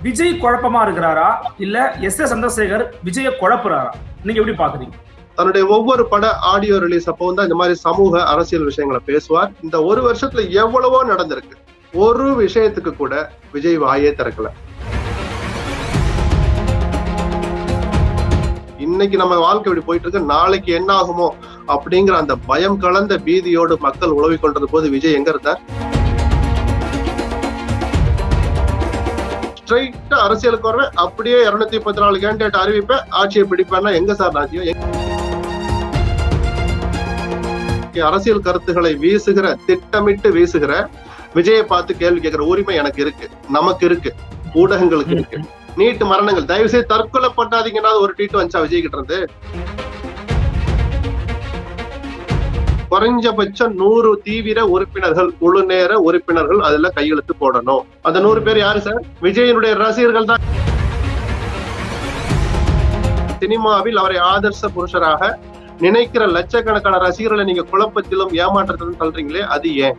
விஜய் குழப்பமா இருக்கிறாரா இல்ல எஸ் ஏ சந்திரசேகர் விஜய குழப்புறாரா நீங்க எப்படி பாக்குறீங்க தன்னுடைய ஒவ்வொரு பட ஆடியோ ரிலீஸ் அப்போ தான் இந்த மாதிரி சமூக அரசியல் விஷயங்களை பேசுவார் இந்த ஒரு வருஷத்துல எவ்வளவோ நடந்திருக்கு ஒரு விஷயத்துக்கு கூட விஜய் வாயே திறக்கல இன்னைக்கு நம்ம வாழ்க்கை இப்படி போயிட்டு இருக்கு நாளைக்கு என்ன ஆகுமோ அப்படிங்கிற அந்த பயம் கலந்த பீதியோடு மக்கள் உழவி கொண்டது போது விஜய் எங்க இருந்தார் ஸ்ட்ரைட்டா அரசியலுக்கு வர்றேன் அப்படியே இருநூத்தி முப்பத்தி நாலு கேண்டிடேட் அறிவிப்பேன் ஆட்சியை பிடிப்பேன்னா எங்க சார் ராஜ்யம் அரசியல் கருத்துக்களை வீசுகிற திட்டமிட்டு வீசுகிற விஜயை பார்த்து கேள்வி கேட்கிற உரிமை எனக்கு இருக்கு நமக்கு இருக்கு ஊடகங்களுக்கு இருக்கு நீட்டு மரணங்கள் தயவு செய்து தற்கொலை பண்ணாதீங்கன்னா ஒரு ட்வீட் வந்துச்சா விஜய் கிட்ட இருந்து குறைஞ்சபட்சம் நூறு தீவிர உறுப்பினர்கள் முழு நேர உறுப்பினர்கள் அதுல கையெழுத்து போடணும் அந்த நூறு பேர் யாரு சார் விஜயனுடைய ரசிகர்கள் தான் சினிமாவில் அவரை ஆதர்ச புருஷராக நினைக்கிற லட்சக்கணக்கான ரசிகர்களை நீங்க குழப்பத்திலும் ஏமாற்றத்திலும் தள்ளுறீங்களே அது ஏன்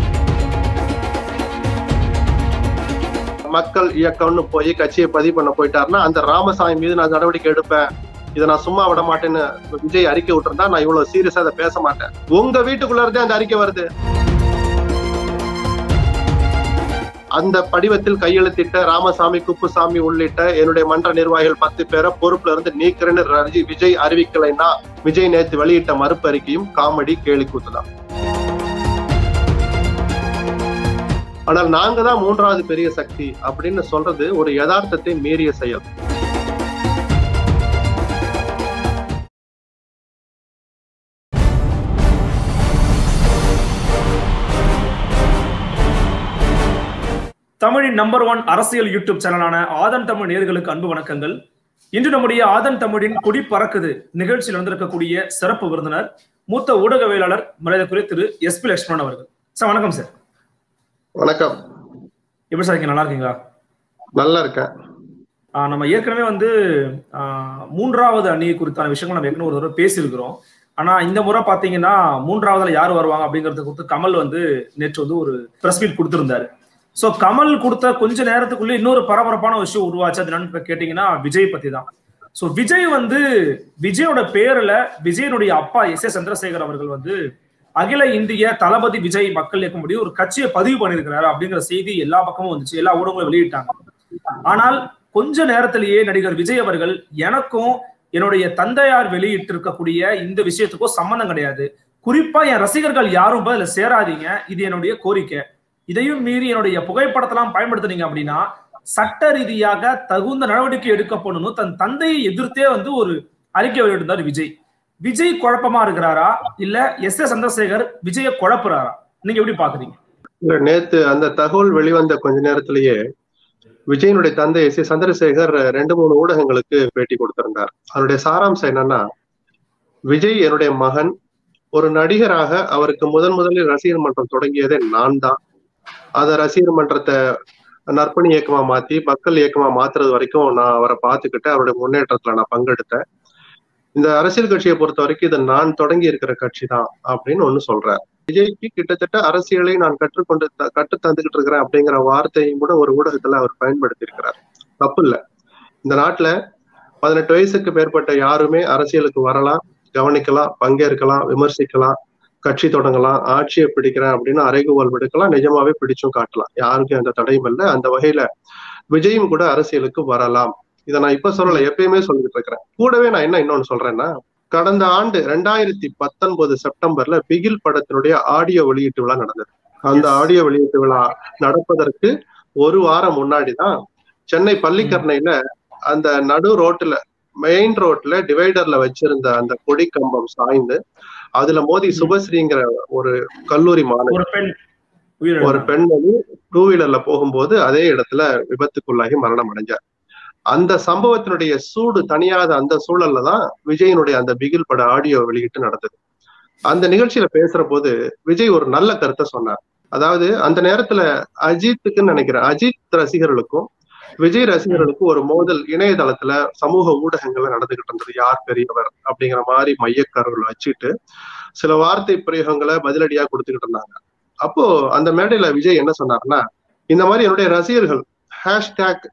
மக்கள் இயக்கம்னு போய் கட்சியை பதிவு பண்ண போயிட்டாருன்னா அந்த ராமசாமி மீது நான் நடவடிக்கை எடுப்பேன் இதை நான் சும்மா விட மாட்டேன்னு விஜய் அறிக்கை விட்டுருந்தா நான் இவ்வளவு சீரியஸா அதை பேச மாட்டேன் உங்க வீட்டுக்குள்ள இருந்தே அந்த அறிக்கை வருது அந்த படிவத்தில் கையெழுத்திட்ட ராமசாமி குப்புசாமி உள்ளிட்ட என்னுடைய மன்ற நிர்வாகிகள் பத்து பேரை பொறுப்புல இருந்து நீக்கிறேன்னு ரஜி விஜய் அறிவிக்கலைன்னா விஜய் நேத்து வெளியிட்ட மறுப்பு அறிக்கையும் காமெடி கேலி கூத்துதான் ஆனால் நாங்க தான் மூன்றாவது பெரிய சக்தி அப்படின்னு சொல்றது ஒரு யதார்த்தத்தை மீறிய செயல் தமிழின் நம்பர் ஒன் அரசியல் யூடியூப் சேனலான ஆதன் தமிழ் நேர்களுக்கு அன்பு வணக்கங்கள் இன்று நம்முடைய ஆதன் தமிழின் கொடி பறக்குது நிகழ்ச்சியில் வந்திருக்கக்கூடிய சிறப்பு விருந்தினர் மூத்த ஊடகவியலாளர் மரியாதைக்குரிய திரு எஸ் பி லட்சுமணன் அவர்கள் சார் வணக்கம் சார் வணக்கம் எப்படி சார் இருக்கீங்க நல்லா இருக்கீங்களா நல்லா இருக்கேன் ஆஹ் நம்ம ஏற்கனவே வந்து ஆஹ் மூன்றாவது அணி குறித்தான விஷயங்கள் நம்ம ஏற்கனவே ஒரு தடவை பேசியிருக்கிறோம் ஆனா இந்த முறை பாத்தீங்கன்னா மூன்றாவதுல யார் வருவாங்க அப்படிங்கறத குறித்து கமல் வந்து நேற்று வந்து ஒரு பிரஸ் மீட் கொடுத்திருந்தாரு சோ கமல் கொடுத்த கொஞ்ச நேரத்துக்குள்ள இன்னொரு பரபரப்பான விஷயம் உருவாச்சு அது என்னன்னு கேட்டீங்கன்னா விஜய் பத்தி தான் சோ விஜய் வந்து விஜயோட பேர்ல விஜயனுடைய அப்பா எஸ் ஏ சந்திரசேகர் அவர்கள் வந்து அகில இந்திய தளபதி விஜய் மக்கள் இயக்கமுடிய ஒரு கட்சியை பதிவு பண்ணியிருக்கிறாரு அப்படிங்கிற செய்தி எல்லா பக்கமும் வந்துச்சு எல்லா ஊடகங்களும் வெளியிட்டாங்க ஆனால் கொஞ்ச நேரத்திலேயே நடிகர் விஜய் அவர்கள் எனக்கும் என்னுடைய தந்தையார் வெளியிட்டு இருக்கக்கூடிய இந்த விஷயத்துக்கும் சம்பந்தம் கிடையாது குறிப்பா என் ரசிகர்கள் யாரும் போய் அதுல சேராதீங்க இது என்னுடைய கோரிக்கை இதையும் மீறி என்னுடைய புகைப்படத்தெல்லாம் பயன்படுத்துனீங்க அப்படின்னா சட்ட ரீதியாக தகுந்த நடவடிக்கை எடுக்கப்படணும் தன் தந்தையை எதிர்த்தே வந்து ஒரு அறிக்கை வெளியிட்டிருந்தார் விஜய் விஜய் குழப்பமா இருக்கிறாரா இல்ல எஸ் ஏ சந்திரசேகர் விஜய குழப்புறாரா நீங்க எப்படி பாக்குறீங்க இல்ல நேத்து அந்த தகவல் வெளிவந்த கொஞ்ச நேரத்திலேயே விஜயனுடைய தந்தை எஸ் ஏ சந்திரசேகர் ரெண்டு மூணு ஊடகங்களுக்கு பேட்டி கொடுத்திருந்தார் அதனுடைய சாராம்சம் என்னன்னா விஜய் என்னுடைய மகன் ஒரு நடிகராக அவருக்கு முதன் முதலில் ரசிகர் மன்றம் தொடங்கியதே நான் தான் அத ரசிகர் மன்றத்தை நற்பணி இயக்கமா மாத்தி மக்கள் இயக்கமா மாத்துறது வரைக்கும் நான் அவரை பார்த்துக்கிட்டு அவருடைய முன்னேற்றத்துல நான் பங்கெடுத்தேன் இந்த அரசியல் கட்சியை பொறுத்த வரைக்கும் இது நான் தொடங்கி இருக்கிற கட்சி தான் அப்படின்னு ஒண்ணு சொல்றார் விஜய்க்கு கிட்டத்தட்ட அரசியலை நான் கற்றுக்கொண்டு கற்று தந்துகிட்டு இருக்கிறேன் அப்படிங்கிற வார்த்தையும் கூட ஒரு ஊடகத்துல அவர் பயன்படுத்தி இருக்கிறார் தப்பு இல்ல இந்த நாட்டுல பதினெட்டு வயசுக்கு மேற்பட்ட யாருமே அரசியலுக்கு வரலாம் கவனிக்கலாம் பங்கேற்கலாம் விமர்சிக்கலாம் கட்சி தொடங்கலாம் ஆட்சியை பிடிக்கிறேன் அப்படின்னு அறைகூவல் விடுக்கலாம் நிஜமாவே பிடிச்சும் காட்டலாம் யாருக்கும் எந்த தடையும் இல்லை அந்த வகையில விஜயும் கூட அரசியலுக்கு வரலாம் இதை நான் இப்ப சொல்லல எப்பயுமே சொல்லிட்டு இருக்கிறேன் கூடவே நான் என்ன இன்னொன்னு சொல்றேன்னா கடந்த ஆண்டு ரெண்டாயிரத்தி பத்தொன்பது செப்டம்பர்ல பிகில் படத்தினுடைய ஆடியோ வெளியீட்டு விழா நடந்தது அந்த ஆடியோ வெளியீட்டு விழா நடப்பதற்கு ஒரு வாரம் முன்னாடி தான் சென்னை பள்ளிக்கரணையில அந்த நடு ரோட்டுல மெயின் ரோட்ல டிவைடர்ல வச்சிருந்த அந்த கொடி கம்பம் சாய்ந்து அதுல மோதி சுபஸ்ரீங்கிற ஒரு கல்லூரி மாணவி ஒரு பெண் ஒரு பெண்மணி டூ வீலர்ல போகும்போது அதே இடத்துல விபத்துக்குள்ளாகி மரணம் அடைஞ்சார் அந்த சம்பவத்தினுடைய சூடு தனியாத அந்த சூழல்ல தான் விஜயனுடைய அந்த பிகில் பட ஆடியோ வெளியிட்டு நடந்தது அந்த நிகழ்ச்சியில பேசுற போது விஜய் ஒரு நல்ல கருத்தை சொன்னார் அதாவது அந்த நேரத்துல அஜித்துக்குன்னு நினைக்கிறேன் அஜித் ரசிகர்களுக்கும் விஜய் ரசிகர்களுக்கும் ஒரு மோதல் இணையதளத்துல சமூக ஊடகங்கள்ல நடந்துகிட்டு இருந்தது யார் பெரியவர் அப்படிங்கிற மாதிரி மையக்காரர்கள் வச்சுட்டு சில வார்த்தை பிரயோகங்களை பதிலடியா கொடுத்துக்கிட்டு இருந்தாங்க அப்போ அந்த மேடையில விஜய் என்ன சொன்னார்னா இந்த மாதிரி என்னுடைய ரசிகர்கள் ஹேஷ்டேக்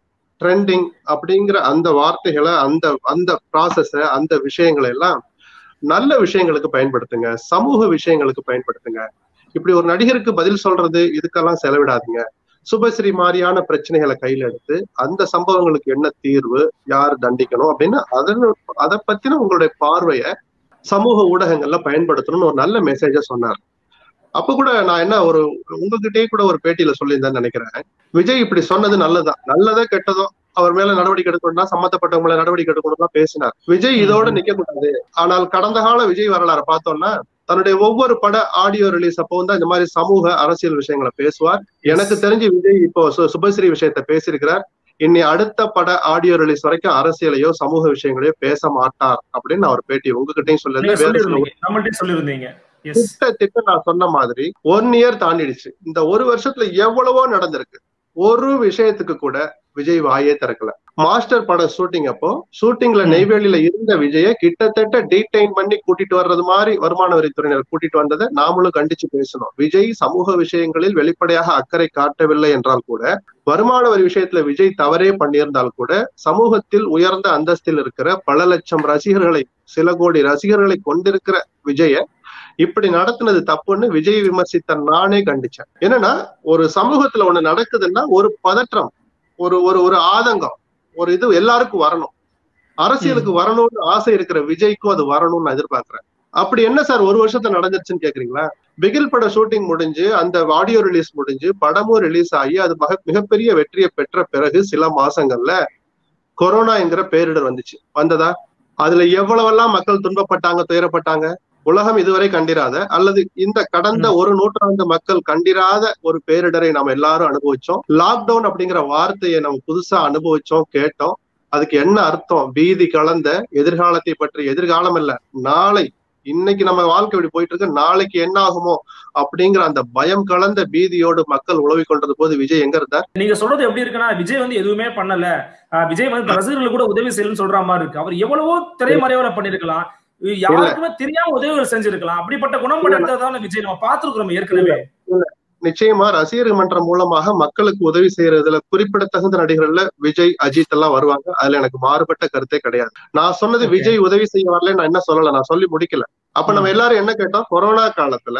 ட்ரெண்டிங் அப்படிங்கிற அந்த வார்த்தைகளை அந்த அந்த ப்ராசஸ அந்த விஷயங்களை எல்லாம் நல்ல விஷயங்களுக்கு பயன்படுத்துங்க சமூக விஷயங்களுக்கு பயன்படுத்துங்க இப்படி ஒரு நடிகருக்கு பதில் சொல்றது இதுக்கெல்லாம் செலவிடாதீங்க சுபஸ்ரீ மாதிரியான பிரச்சனைகளை கையில எடுத்து அந்த சம்பவங்களுக்கு என்ன தீர்வு யார் தண்டிக்கணும் அப்படின்னு அதன் அதை பத்தின உங்களுடைய பார்வைய சமூக ஊடகங்கள்ல பயன்படுத்தணும்னு ஒரு நல்ல மெசேஜ சொன்னார் அப்ப கூட நான் என்ன ஒரு உங்ககிட்டயே கூட ஒரு பேட்டியில சொல்லியிருந்தேன்னு நினைக்கிறேன் விஜய் இப்படி சொன்னது நல்லதா நல்லதோ கெட்டதோ அவர் மேல நடவடிக்கை எடுக்கணும்னா சம்பந்தப்பட்டவங்க மேல நடவடிக்கை எடுக்கணும் பேசினார் விஜய் இதோட நிக்க கூடாது ஆனால் கடந்த கால விஜய் வரலாறு பார்த்தோம்னா தன்னுடைய ஒவ்வொரு பட ஆடியோ ரிலீஸ் அப்போ வந்து இந்த மாதிரி சமூக அரசியல் விஷயங்களை பேசுவார் எனக்கு தெரிஞ்சு விஜய் இப்போ சுபஸ்ரீ விஷயத்த பேசியிருக்கிறார் இனி அடுத்த பட ஆடியோ ரிலீஸ் வரைக்கும் அரசியலையோ சமூக விஷயங்களையோ பேச மாட்டார் அப்படின்னு அவர் பேட்டி உங்ககிட்டயும் சொல்லியிருந்தீங்க கிட்டத்தட்ட நான் சொன்ன மாதிரி ஒன் இயர் தாண்டிடுச்சு இந்த ஒரு வருஷத்துல எவ்வளவோ நடந்திருக்கு ஒரு விஷயத்துக்கு கூட விஜய் வாயே திறக்கல மாஸ்டர் பட ஷூட்டிங் அப்போ ஷூட்டிங்ல நெய்வேலியில இருந்த விஜய கிட்டத்தட்ட டீடைன் பண்ணி கூட்டிட்டு வர்றது மாதிரி வருமான வரித்துறையினர் கூட்டிட்டு வந்ததை நாமளும் கண்டிச்சு பேசணும் விஜய் சமூக விஷயங்களில் வெளிப்படையாக அக்கறை காட்டவில்லை என்றால் கூட வருமான வரி விஷயத்துல விஜய் தவறே பண்ணியிருந்தால் கூட சமூகத்தில் உயர்ந்த அந்தஸ்தில் இருக்கிற பல லட்சம் ரசிகர்களை சில கோடி ரசிகர்களை கொண்டிருக்கிற விஜய இப்படி நடத்தினது தப்புன்னு விஜய் விமர்சித்த நானே கண்டிச்சேன் என்னன்னா ஒரு சமூகத்துல ஒண்ணு நடக்குதுன்னா ஒரு பதற்றம் ஒரு ஒரு ஒரு ஆதங்கம் ஒரு இது எல்லாருக்கும் வரணும் அரசியலுக்கு வரணும்னு ஆசை இருக்கிற விஜய்க்கும் அது வரணும்னு நான் எதிர்பார்க்கிறேன் அப்படி என்ன சார் ஒரு வருஷத்துல நடந்துருச்சுன்னு கேக்குறீங்களா பிகில் பட ஷூட்டிங் முடிஞ்சு அந்த ஆடியோ ரிலீஸ் முடிஞ்சு படமும் ரிலீஸ் ஆகி அது மக மிகப்பெரிய வெற்றியை பெற்ற பிறகு சில மாசங்கள்ல கொரோனா என்கிற பேரிடர் வந்துச்சு வந்ததா அதுல எவ்வளவெல்லாம் மக்கள் துன்பப்பட்டாங்க துயரப்பட்டாங்க உலகம் இதுவரை கண்டிராத அல்லது இந்த கடந்த ஒரு நூற்றாண்டு மக்கள் கண்டிராத ஒரு பேரிடரை நம்ம எல்லாரும் அனுபவிச்சோம் லாக்டவுன் அப்படிங்கிற வார்த்தையை நம்ம புதுசா அனுபவிச்சோம் கேட்டோம் அதுக்கு என்ன அர்த்தம் பீதி கலந்த எதிர்காலத்தை பற்றி எதிர்காலம் இல்ல நாளை இன்னைக்கு நம்ம வாழ்க்கை இப்படி போயிட்டு இருக்கு நாளைக்கு என்ன ஆகுமோ அப்படிங்கிற அந்த பயம் கலந்த பீதியோடு மக்கள் உழவி கொண்டது போது விஜய் எங்க இருந்தார் நீங்க சொல்றது எப்படி இருக்குன்னா விஜய் வந்து எதுவுமே பண்ணல விஜய் வந்து ரசிகர்களுக்கு கூட உதவி செய்யணும்னு சொல்ற மாதிரி இருக்கு அவர் எவ்வளவோ திரைமறைவுல பண்ணிருக்கலாம் யாருக்குமே தெரியாம உதவிகள் செஞ்சிருக்கலாம் அப்படிப்பட்ட குணம் எடுத்ததான விஜய் நம்ம பார்த்திருக்கிறோம் ஏற்கனவே நிச்சயமா ரசிகர் மன்றம் மூலமாக மக்களுக்கு உதவி செய்யறதுல குறிப்பிடத்தகுந்த நடிகர்கள்ல விஜய் அஜித் எல்லாம் வருவாங்க அதுல எனக்கு மாறுபட்ட கருத்தே கிடையாது நான் சொன்னது விஜய் உதவி செய்ய வரல நான் என்ன சொல்லல நான் சொல்லி முடிக்கல அப்ப நம்ம எல்லாரும் என்ன கேட்டோம் கொரோனா காலத்துல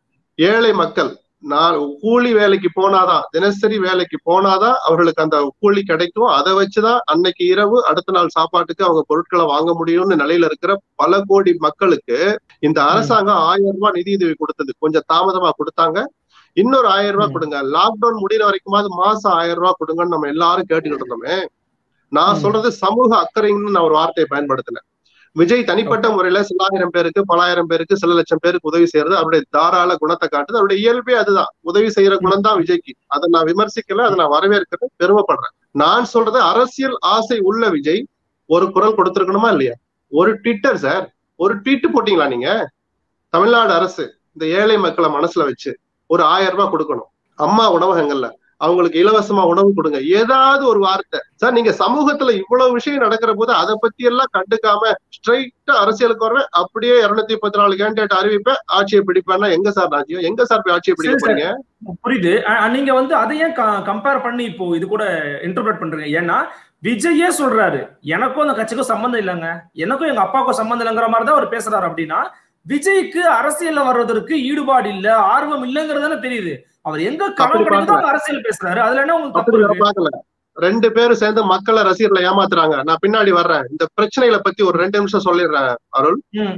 ஏழை மக்கள் நான் கூலி வேலைக்கு போனாதான் தினசரி வேலைக்கு போனாதான் அவர்களுக்கு அந்த கூலி கிடைக்கும் அதை வச்சுதான் அன்னைக்கு இரவு அடுத்த நாள் சாப்பாட்டுக்கு அவங்க பொருட்களை வாங்க முடியும்னு நிலையில இருக்கிற பல கோடி மக்களுக்கு இந்த அரசாங்கம் ஆயிரம் ரூபாய் நிதியுதவி கொடுத்தது கொஞ்சம் தாமதமா கொடுத்தாங்க இன்னொரு ஆயிரம் ரூபாய் கொடுங்க லாக்டவுன் முடிகிற வரைக்குமாவது மாசம் ஆயிரம் ரூபாய் கொடுங்கன்னு நம்ம எல்லாரும் கேட்டுக்கிட்டு இருந்தோமே நான் சொல்றது சமூக அக்கறைன்னு நான் ஒரு வார்த்தையை பயன்படுத்தினேன் விஜய் தனிப்பட்ட முறையில சிலாயிரம் பேருக்கு பலாயிரம் பேருக்கு சில லட்சம் பேருக்கு உதவி செய்யறது அவருடைய தாராள குணத்தை காட்டுது அவருடைய இயல்பே அதுதான் உதவி செய்யற குணம் தான் விஜய்க்கு அதை நான் விமர்சிக்கல அதை நான் வரவேற்கிறேன் பெருமைப்படுறேன் நான் சொல்றது அரசியல் ஆசை உள்ள விஜய் ஒரு குரல் கொடுத்திருக்கணுமா இல்லையா ஒரு ட்விட்டர் சார் ஒரு ட்வீட் போட்டீங்களா நீங்க தமிழ்நாடு அரசு இந்த ஏழை மக்களை மனசுல வச்சு ஒரு ஆயிரம் ரூபாய் கொடுக்கணும் அம்மா உணவகங்கள்ல அவங்களுக்கு இலவசமா உணவு கொடுங்க ஏதாவது ஒரு வார்த்தை சார் நீங்க சமூகத்துல இவ்வளவு விஷயம் நடக்கிற போது அதை பத்தி எல்லாம் கண்டுக்காம ஸ்ட்ரைட்டா அரசியலுக்கு வருவேன் அப்படியே இருநூத்தி முப்பத்தி நாலு கேண்டிடேட் அறிவிப்பேன் ஆட்சியை பிடிப்பேன்னா எங்க சார் ராஜ்யம் எங்க சார் போய் ஆட்சியை பிடிக்க போறீங்க புரியுது நீங்க வந்து அதையும் கம்பேர் பண்ணி இப்போ இது கூட இன்டர்பிரட் பண்றீங்க ஏன்னா விஜயே சொல்றாரு எனக்கும் அந்த கட்சிக்கும் சம்மந்தம் இல்லைங்க எனக்கும் எங்க அப்பாவுக்கும் சம்மந்தம் இல்லைங்கிற மாதிரி தான் அவர் பேசுறாரு அப்படின்னா விஜய்க்கு அரசியல்ல வர்றதற்கு ஈடுபாடு இல்ல ஆர்வம் இல்லைங்கிறது தெரியுது அவர் எங்க களம் கிடைக்குதோ அரசியல் பேசுறாரு அதுல என்ன உங்களுக்கு பாக்கல ரெண்டு பேரும் சேர்ந்து மக்களை ரசிகர்களை ஏமாத்துறாங்க நான் பின்னாடி வர்றேன் இந்த பிரச்சனைகளை பத்தி ஒரு ரெண்டு நிமிஷம் சொல்லிடுறேன் அருள்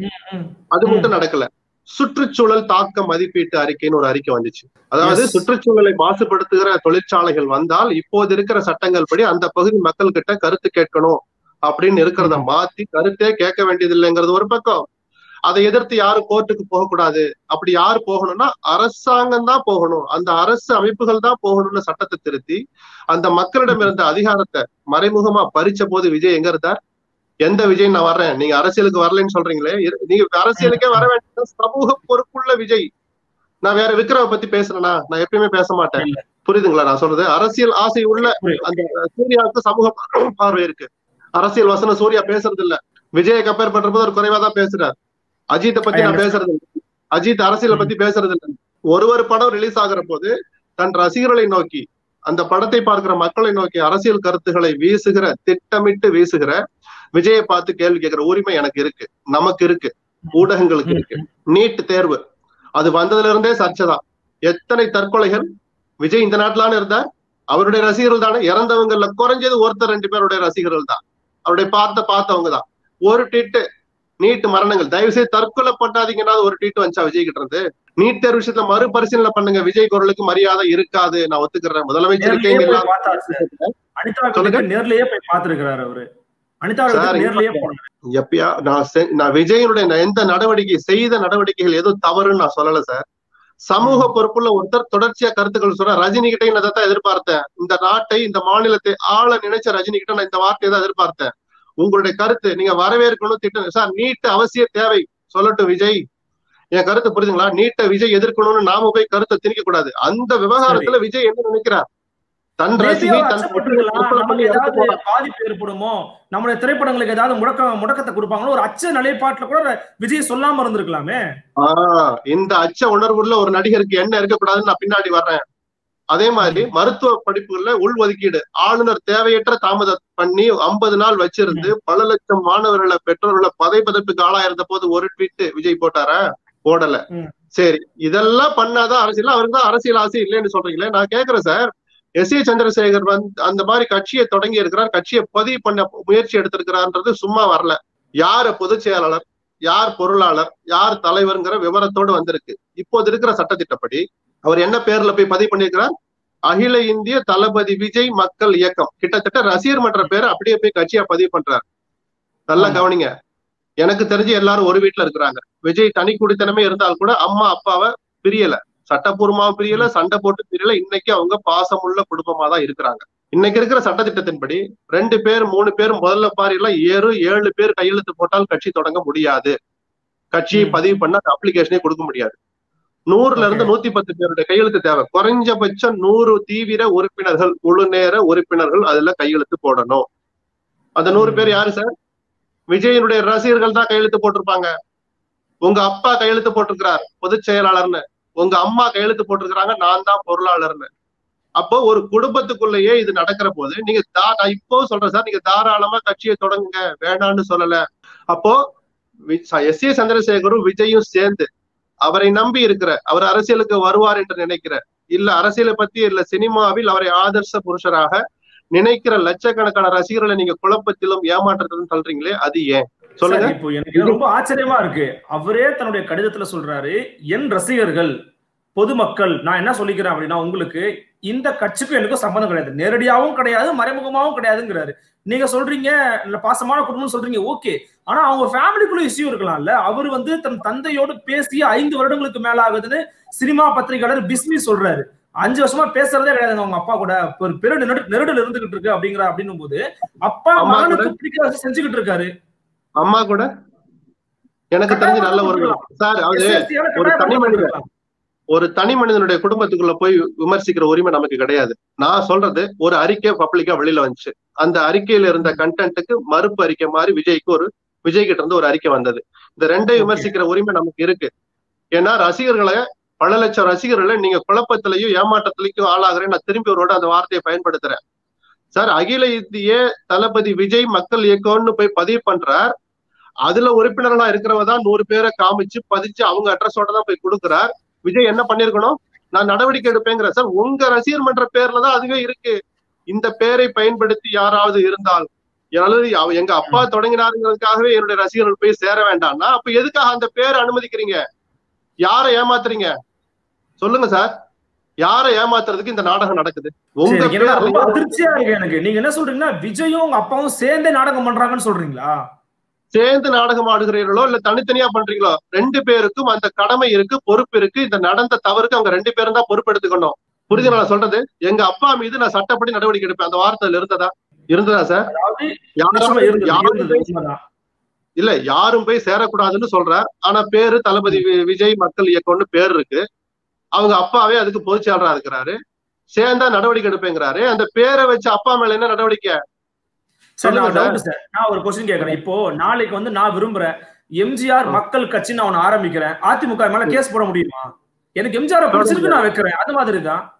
அது மட்டும் நடக்கல சுற்றுச்சூழல் தாக்க மதிப்பீட்டு அறிக்கைன்னு ஒரு அறிக்கை வந்துச்சு அதாவது சுற்றுச்சூழலை மாசுபடுத்துகிற தொழிற்சாலைகள் வந்தால் இப்போது இருக்கிற சட்டங்கள் படி அந்த பகுதி மக்கள் கிட்ட கருத்து கேட்கணும் அப்படின்னு இருக்கிறத மாத்தி கருத்தே கேட்க வேண்டியது இல்லைங்கிறது ஒரு பக்கம் அதை எதிர்த்து யாரும் கோர்ட்டுக்கு போகக்கூடாது அப்படி யார் போகணும்னா அரசாங்கம் தான் போகணும் அந்த அரசு அமைப்புகள் தான் போகணும்னு சட்டத்தை திருத்தி அந்த மக்களிடம் இருந்த அதிகாரத்தை மறைமுகமா பறிச்ச போது விஜய் எங்க இருந்தார் எந்த விஜய் நான் வர்றேன் நீங்க அரசியலுக்கு வரலன்னு சொல்றீங்களே நீங்க அரசியலுக்கே வர வேண்டிய சமூக பொறுப்புள்ள விஜய் நான் வேற விக்ரம பத்தி பேசுறேனா நான் எப்பயுமே பேச மாட்டேன் புரியுதுங்களா நான் சொல்றது அரசியல் ஆசை உள்ள அந்த சூர்யாவுக்கு சமூக பார்வை இருக்கு அரசியல் வசனம் சூர்யா பேசுறது இல்ல விஜயை கம்பேர் பண்ற போது ஒரு குறைவா தான் பேசுறாரு அஜித்தை பத்தி நான் பேசுறது இல்லை அஜித் அரசியலை பத்தி பேசுறது இல்லை ஒரு ஒரு படம் ரிலீஸ் ஆகுற போது தன் ரசிகர்களை நோக்கி அந்த படத்தை பார்க்கிற மக்களை நோக்கி அரசியல் கருத்துக்களை வீசுகிற திட்டமிட்டு வீசுகிற விஜயை பார்த்து கேள்வி கேட்கிற உரிமை எனக்கு இருக்கு நமக்கு இருக்கு ஊடகங்களுக்கு இருக்கு நீட் தேர்வு அது வந்ததுல இருந்தே சர்ச்சை தான் எத்தனை தற்கொலைகள் விஜய் இந்த நாட்டிலான இருந்தார் அவருடைய ரசிகர்கள் தானே இறந்தவங்கல்ல குறைஞ்சது ஒருத்தர் ரெண்டு பேருடைய ரசிகர்கள் தான் அவருடைய பார்த்த பார்த்தவங்க தான் ஒரு ட்வீட் நீட் மரணங்கள் தயவு செய்து தற்கொலை பண்ணாதீங்கன்னா ஒரு ட்வீட் வந்துச்சா விஜய் கிட்ட இருந்து நீட் தேர்வு விஷயத்துல மறுபரிசீலனை பண்ணுங்க விஜய் குரலுக்கு மரியாதை இருக்காது நான் ஒத்துக்கிறேன் முதலமைச்சருக்கே நேர்லயே இங்க போய் பார்த்தாரு சார். அனிதா சொல்லுங்க. கிட்ட நேர்லயே போய் பார்த்திருக்கிறாரு அவரு அனிதா சார், கிட்ட நேர்லயே போனாரு எப்பயா நான் செ- நான் விஜயனுடைய நான் எந்த நடவடிக்கை செய்த நடவடிக்கைகள் எதுவும் தவறுன்னு நான் சொல்லல சார் சமூக பொறுப்புள்ள ஒருத்தர் தொடர்ச்சியா கருத்துக்கள் சொல்ற ரஜினி கிட்ட நான் தான் எதிர்பார்த்தேன் இந்த நாட்டை இந்த மாநிலத்தை ஆள நினைச்ச ரஜினி கிட்ட நான் இந்த வார்த்தையை தான் எதிர்பார்த்தேன் உங்களுடைய கருத்து நீங்க வரவேற்கணும் திட்டம் சார் நீட் அவசிய தேவை சொல்லட்டும் விஜய் என் கருத்து புரியுதுங்களா நீட்டை விஜய் எதிர்க்கணும்னு நாம போய் கருத்தை திணிக்க கூடாது அந்த விவகாரத்துல விஜய் என்ன நினைக்கிறார் தன் ரசிகை நேர்லயே தன் அச்சப்பட்டிருக்கலாம். தற்கொலை நமக்கு பண்ணி இறந்து ஏதாவது பாதிப்பு ஏற்படுமோ நம்முடைய திரைப்படங்களுக்கு ஏதாவது முடக்க முடக்கத்தை கொடுப்பாங்களோ ஒரு அச்ச நிலைப்பாட்டுல கூட விஜய் சொல்லாம இருந்திருக்கலாமே ஆஹ் இந்த அச்ச உணர்வுள்ள ஒரு நடிகருக்கு என்ன இருக்கக்கூடாதுன்னு நான் பின்னாடி வர்றேன் அதே மாதிரி மருத்துவ படிப்புகள்ல உள்ஒதுக்கீடு ஆளுநர் தேவையற்ற தாமதம் பண்ணி ஐம்பது நாள் வச்சிருந்து பல லட்சம் மாணவர்களை பெற்றோர்களை பதை பதப்புக்கு ஆளாயிருந்த போது ஒரு ட்வீட் விஜய் போட்டாரா போடல ம். சரி இதெல்லாம் பண்ணாதான் அரசியல் அவருக்கு தான் அரசியல் ஆசை இல்லைன்னு சொல்றீங்களே நான் கேக்குறேன் சார் எஸ் ஏ சந்திரசேகர் வந்து அந்த மாதிரி கட்சியை தொடங்கி இருக்கிறார் கட்சியை பதிவு பண்ண முயற்சி எடுத்திருக்கிறார்ன்றது சும்மா வரல யாரு பொதுச் செயலாளர் யார் பொருளாளர் யார் தலைவர்ங்கிற விவரத்தோடு வந்திருக்கு இப்போது இருக்கிற சட்டத்திட்டப்படி அவர் என்ன பேர்ல போய் பதிவு பண்ணியிருக்கிறார் அகில இந்திய தளபதி விஜய் மக்கள் இயக்கம் கிட்டத்தட்ட ரசிகர் மன்ற பேரை அப்படியே போய் கட்சியா பதிவு பண்றார் நல்லா ஆமா. கவனிங்க எனக்கு தெரிஞ்சு எல்லாரும் ஒரு வீட்டுல இருக்கிறாங்க விஜய் தனி குடித்தனமே இருந்தால் கூட அம்மா அப்பாவை பிரியல சட்டப்பூர்வமாவும் பிரியல சண்டை போட்டு பிரியல இன்னைக்கு அவங்க பாசமுள்ள குடும்பமா தான் இருக்கிறாங்க இன்னைக்கு இருக்கிற சட்டத்திட்டத்தின்படி ரெண்டு பேர் மூணு பேர் முதல்ல பாரி எல்லாம் ஏழு ஏழு பேர் கையெழுத்து போட்டால் கட்சி தொடங்க முடியாது கட்சியை ம். பதிவு பண்ண அந்த அப்ளிகேஷனே கொடுக்க முடியாது நூறுல இருந்து Okay. நூத்தி பத்து பேருடைய கையெழுத்து தேவை குறைஞ்சபட்சம் நூறு தீவிர உறுப்பினர்கள் முழு நேர உறுப்பினர்கள் அதுல கையெழுத்து போடணும் அந்த நூறு ம். பேர் யாரு சார் விஜயனுடைய ரசிகர்கள் தான் கையெழுத்து போட்டிருப்பாங்க உங்க அப்பா கையெழுத்து போட்டிருக்கிறார் பொதுச் செயலாளர்னு உங்க அம்மா கையெழுத்து போட்டிருக்கிறாங்க நான் தான் பொருளாளர்னு அப்போ ஒரு குடும்பத்துக்குள்ளேயே இது நடக்கிற போது நீங்க தா- நான் இப்போ சொல்றேன் சார் நீங்க தாராளமா கட்சியை தொடங்குங்க வேணான்னு சொல்லல அப்போ எஸ் ஏ சந்திரசேகரும் விஜயும் சேர்ந்து அவரை நம்பி இருக்கிற அவர் அரசியலுக்கு வருவார் என்று நினைக்கிற இல்ல அரசியலை பத்தி இல்ல சினிமாவில் அவரை ஆதர்ச புருஷராக நினைக்கிற லட்சக்கணக்கான ரசிகர்களை நீங்க குழப்பத்திலும் ஏமாற்றத்திலும் தள்ளுறீங்களே அது ஏன் சொல்லுங்க சார், இப்போ எனக்கு ரொம்ப ஆச்சரியமா இருக்கு அவரே தன்னுடைய கடிதத்துல சொல்றாரு என் ரசிகர்கள் பொதுமக்கள் நான் என்ன சொல்லிக்கிறேன் அப்படின்னா உங்களுக்கு இந்த கட்சிக்கும் எனக்கும் சம்பந்தம் கிடையாது நேரடியாவும் கிடையாது மறைமுகமாவும் கிடையாதுங்கிறாரு நீங்க சொல்றீங்க இல்ல பாசமான குடும்பம் சொல்றீங்க ஓகே ஆனா அவங்க ஃபேமிலிக்குள்ள இஷ்யூ இருக்கலாம்ல அவர் வந்து தன் தந்தையோடு பேசி ஐந்து வருடங்களுக்கு மேல ஆகுதுன்னு சினிமா பத்திரிகையாளர் பிஸ்மி சொல்றாரு அஞ்சு வருஷமா பேசுறதே கிடையாது அவங்க அப்பா கூட ஒரு பெரு நெருடு- நெருடல் இருந்துகிட்டு இருக்கு அப்படிங்கிற அப்படின்னும் போது அப்பா அம்மா கூட? மகனுக்கு பிடிக்காத செஞ்சுக்கிட்டு இருக்காரு அம்மா கூட எனக்கு தெரிஞ்ச நல்ல ஒரு சார் அது SST யால ஒரு கட்டாயம் தனி மனிதன். பண்ணிருக்கலாம். ஒரு தனி மனிதனுடைய குடும்பத்துக்குள்ள போய் விமர்சிக்கிற உரிமை நமக்கு கிடையாது நான் சொல்றது ஒரு அறிக்கை பப்ளிக்கா வெளியில வந்துச்சு அந்த அறிக்கையில இருந்த கண்டென்ட்டுக்கு மறுப்பு அறிக்கை மாதிரி விஜய்க்கு ஒரு விஜய் கிட்ட இருந்து ஒரு அறிக்கை வந்தது இந்த ரெண்டையும் Okay. விமர்சிக்கிற உரிமை நமக்கு இருக்கு ஏன்னா ரசிகர்களை பல லட்சம் ரசிகர்களை நீங்க குழப்பத்திலையும் ஏமாற்றத்திலையும் ஆளாகிறேன் நான் திரும்பி ஒருவோட அந்த வார்த்தையை பயன்படுத்துறேன் சார் அகில இந்திய தளபதி விஜய் மக்கள் இயக்கம்னு போய் பதிவு பண்றார் அதுல உறுப்பினர்களா இருக்கிறவங்க தான் நூறு பேரை காமிச்சு பதிச்சு அவங்க அட்ரஸோட தான் போய் கொடுக்குறார் விஜய் என்ன பண்ணிருக்கணும் நான் நடவடிக்கை எடுப்பேங்கிற சார் உங்க ரசிகர் மன்ற பேர்ல தான் அதுவே இருக்கு இந்த பேரை பயன்படுத்தி யாராவது இருந்தால் அல்லது அவ- எங்க அப்பா தொடங்கினாருங்கிறதுக்காகவே என்னுடைய ரசிகர்கள் போய் சேர வேண்டாம்னா அப்ப எதுக்காக அந்த பேரை அனுமதிக்கிறீங்க யாரை ஏமாத்துறீங்க சொல்லுங்க சார் யாரை ஏமாத்துறதுக்கு இந்த நாடகம் நடக்குது உங்க சரி, எனக்கு ரொம்ப பேர்ல அதிர்ச்சியா இருக்கு எனக்கு நீங்க என்ன சொல்றீங்கன்னா விஜயும் உங்க அப்பாவும் சேர்ந்தே நாடகம் பண்றாங்கன்னு சொல்றீங்களா சேர்ந்து நாடகம் ஆடுகிறீர்களோ இல்ல தனித்தனியா பண்றீங்களோ ரெண்டு பேருக்கும் அந்த கடமை இருக்கு பொறுப்பு இருக்கு இந்த நடந்த தவறுக்கு அவங்க ரெண்டு பேரும் தான் பொறுப்பெடுத்துக்கணும் புரியுது நான் சொல்றது எங்க அப்பா மீது நான் சட்டப்படி நடவடிக்கை எடுப்பேன் அந்த வார்த்தையில இருந்ததா இருந்ததா சார் அதாவது யாரும் நிச்சயமா இருந்தது, யாரும் இருந்தது, போய் உண்மைதான். இல்ல யாரும் போய் சேரக்கூடாதுன்னு சொல்றார் ஆனா பேரு தளபதி வி- விஜய் மக்கள் இயக்கம்னு பேர் இருக்கு அவங்க அப்பாவே அதுக்கு பொதுச் செயலரா இருக்கிறாரு சேர்ந்தா நடவடிக்கை எடுப்பேங்கிறாரு அந்த பேரை வச்சு அப்பா மேல என்ன நடவடிக்கை சரி, நான் சொல்லுங்க சார். doubt sir. நான் ஒரு கொஸ்டின் கேக்குறேன் இப்போ நாளைக்கு வந்து நான் விரும்புறேன் எம்ஜிஆர் ஆ. மக்கள் கட்சி நான் ஒண்ணு ஆரம்பிக்கிறேன் அதிமுக மேல கேஸ் போட முடியுமா எனக்கு எம்ஜிஆர் பிடிச்சிருக்கு நான் வைக்கிறேன் அது மாதிரி தான்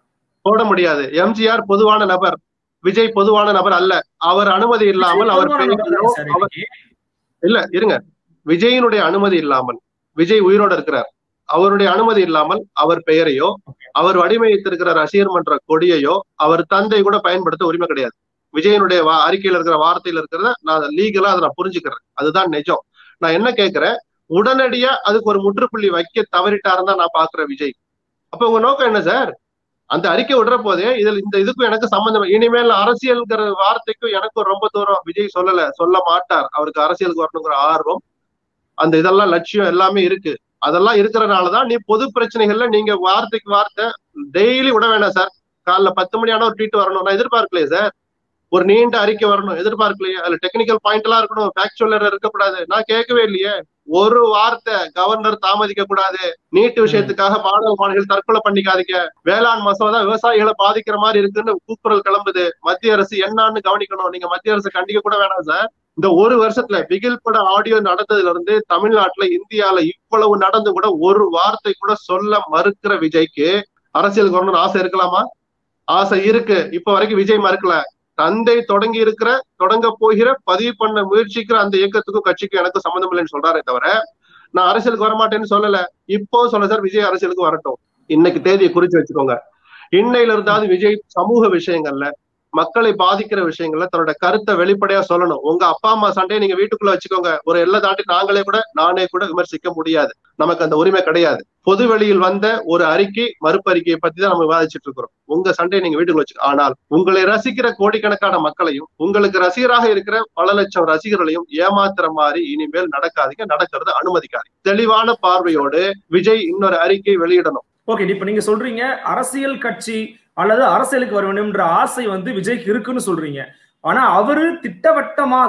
போட முடியாது எம்ஜிஆர் பொதுவான நபர் விஜய் பொதுவான நபர் அல்ல அவர் அனுமதி இல்லாமல் அவர் பெயரையோ அவர் இல்ல இருங்க விஜயினுடைய அனுமதி இல்லாமல் விஜய் உயிரோடு இருக்கிறார் அவருடைய அனுமதி இல்லாமல் அவர் பெயரையோ அவர் வடிவமைத்திருக்கிற ரசிகர் மன்ற கொடியையோ அவர் தந்தை கூட பயன்படுத்த உரிமை கிடையாது விஜயனுடைய வா அறிக்கையில இருக்கிற வார்த்தையில இருக்கிறத நான் லீகலா அதை நான் புரிஞ்சுக்கிறேன் அதுதான் நிஜம் நான் என்ன கேட்கிறேன் உடனடியா அதுக்கு ஒரு முற்றுப்புள்ளி வைக்க தவறிட்டாருன்னு தான் நான் பாக்குறேன் விஜய் அப்ப உங்க நோக்கம் என்ன சார் அந்த அறிக்கை விடுற போதே இதுல இந்த இதுக்கும் எனக்கு சம்பந்தம் இனிமேல் அரசியல்ங்கிற வார்த்தைக்கும் எனக்கும் ரொம்ப தூரம் விஜய் சொல்லல சொல்ல மாட்டார் அவருக்கு அரசியலுக்கு வரணுங்கிற ஆர்வம் அந்த இதெல்லாம் லட்சியம் எல்லாமே இருக்கு அதெல்லாம் இருக்கிறனாலதான் நீ பொது பிரச்சனைகள்ல நீங்க வார்த்தைக்கு வார்த்தை டெய்லி விட வேணாம் சார் காலைல பத்து மணி ஆனா ஒரு ட்வீட் வரணும் நான் எதிர்பார்க்கலையே சார் ஒரு நீண்ட அறிக்கை வரணும் எதிர்பார்க்கலையே அதுல டெக்னிக்கல் பாயிண்ட் எல்லாம் இருக்கணும் ஃபேக்சுவல் இருக்கக்கூடாது நான் கேட்கவே இல்லையே ஒரு வார்த்தை கவர்னர் தாமதிக்க கூடாது நீட்டு விஷயத்துக்காக மாணவ மாணவிகள் தற்கொலை பண்ணிக்காதீங்க வேளாண் மசோதா விவசாயிகளை பாதிக்கிற மாதிரி இருக்குன்னு கூக்குரல் கிளம்புது மத்திய அரசு என்னன்னு கவனிக்கணும் நீங்க மத்திய அரசு கண்டிக்க கூட வேணாம் சார் இந்த ஒரு வருஷத்துல பிகில் பட ஆடியோ நடந்ததுல இருந்து தமிழ்நாட்டுல இந்தியால இவ்வளவு நடந்து கூட ஒரு வார்த்தை கூட சொல்ல மறுக்கிற விஜய்க்கு அரசியலுக்கு வரணும்னு ஆசை இருக்கலாமா ஆசை இருக்கு இப்ப வரைக்கும் விஜய் மறுக்கல தந்தை தொடங்கி இருக்கிற தொடங்க போகிற பதிவு பண்ண முயற்சிக்கிற அந்த இயக்கத்துக்கும் கட்சிக்கும் எனக்கு சம்மந்தம் இல்லைன்னு சொல்றாரே தவிர நான் அரசியலுக்கு வரமாட்டேன்னு சொல்லல இப்போ சொல்ல சார் விஜய் அரசியலுக்கு வரட்டும் இன்னைக்கு தேதியை குறிச்சு வச்சுக்கோங்க இன்னையில இருந்தாவது விஜய் சமூக விஷயங்கள்ல மக்களை பாதிக்கிற விஷயங்கள்ல தன்னோட கருத்தை வெளிப்படையா சொல்லணும் உங்க அப்பா அம்மா சண்டையை நீங்க வீட்டுக்குள்ள வச்சுக்கோங்க ஒரு எல்லை தாண்டி நாங்களே கூட நானே கூட விமர்சிக்க முடியாது நமக்கு அந்த உரிமை கிடையாது பொது வெளியில் வந்த ஒரு அறிக்கை மறுப்பு அறிக்கையை பத்தி தான் நம்ம விவாதிச்சுட்டு இருக்கிறோம் உங்க சண்டையை நீங்க வீட்டுக்குள்ள வச்சு ஆனால் உங்களை ரசிக்கிற கோடிக்கணக்கான மக்களையும் உங்களுக்கு ரசிகராக இருக்கிற பல லட்சம் ரசிகர்களையும் ஏமாத்துற மாதிரி இனிமேல் நடக்காதீங்க நடக்கிறது அனுமதிக்காது தெளிவான பார்வையோடு விஜய் இன்னொரு அறிக்கை வெளியிடணும் ஓகே இப்ப நீங்க சொல்றீங்க அரசியல் கட்சி அல்லது அரசியலுக்கு வர வேண்டும்ன்ற ஆசை வந்து விஜய்க்கு இருக்குன்னு சொல்றீங்க ஆனா அவரு திட்டவட்டமாக